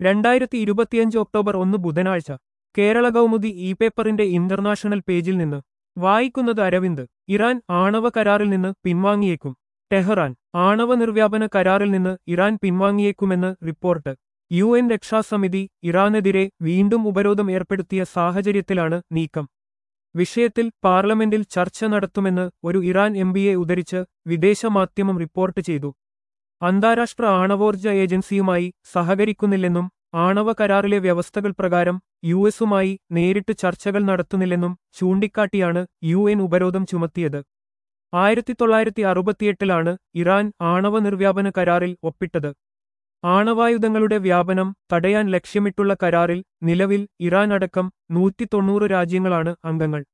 രണ്ടായിരത്തി ഇരുപത്തിയഞ്ച് ഒക്ടോബർ ഒന്ന് ബുധനാഴ്ച കേരള കൗമുദി ഇ പേപ്പറിന്റെ ഇന്റർനാഷണൽ പേജിൽ നിന്ന് വായിക്കുന്നത് അരവിന്ദ് ഇറാൻ ആണവ കരാറിൽ നിന്ന് പിൻവാങ്ങിയേക്കും ടെഹ്റാൻ ആണവ നിർവ്യാപന കരാറിൽ നിന്ന് ഇറാൻ പിൻവാങ്ങിയേക്കുമെന്ന് റിപ്പോർട്ട് യു എൻ രക്ഷാസമിതി ഇറാനെതിരെ വീണ്ടും ഉപരോധം ഏർപ്പെടുത്തിയ സാഹചര്യത്തിലാണ് നീക്കം വിഷയത്തിൽ പാർലമെന്റിൽ ചർച്ച നടത്തുമെന്ന് ഒരു ഇറാൻ എംപിയെ ഉദ്ധരിച്ച് വിദേശമാധ്യമം റിപ്പോർട്ട് ചെയ്തു അന്താരാഷ്ട്ര ആണവോർജ ഏജൻസിയുമായി സഹകരിക്കുന്നില്ലെന്നും ആണവ കരാറിലെ വ്യവസ്ഥകൾ പ്രകാരം യു എസുമായി നേരിട്ട് ചർച്ചകൾ നടത്തുന്നില്ലെന്നും ചൂണ്ടിക്കാട്ടിയാണ് യു എൻ ഉപരോധം ചുമത്തിയത് ആയിരത്തി തൊള്ളായിരത്തി അറുപത്തിയെട്ടിലാണ് ഇറാൻ ആണവ നിർവ്യാപന കരാറിൽ ഒപ്പിട്ടത് ആണവായുധങ്ങളുടെ വ്യാപനം തടയാൻ ലക്ഷ്യമിട്ടുള്ള കരാറിൽ നിലവിൽ ഇറാൻ അടക്കം നൂറ്റി തൊണ്ണൂറ് രാജ്യങ്ങളാണ് അംഗങ്ങൾ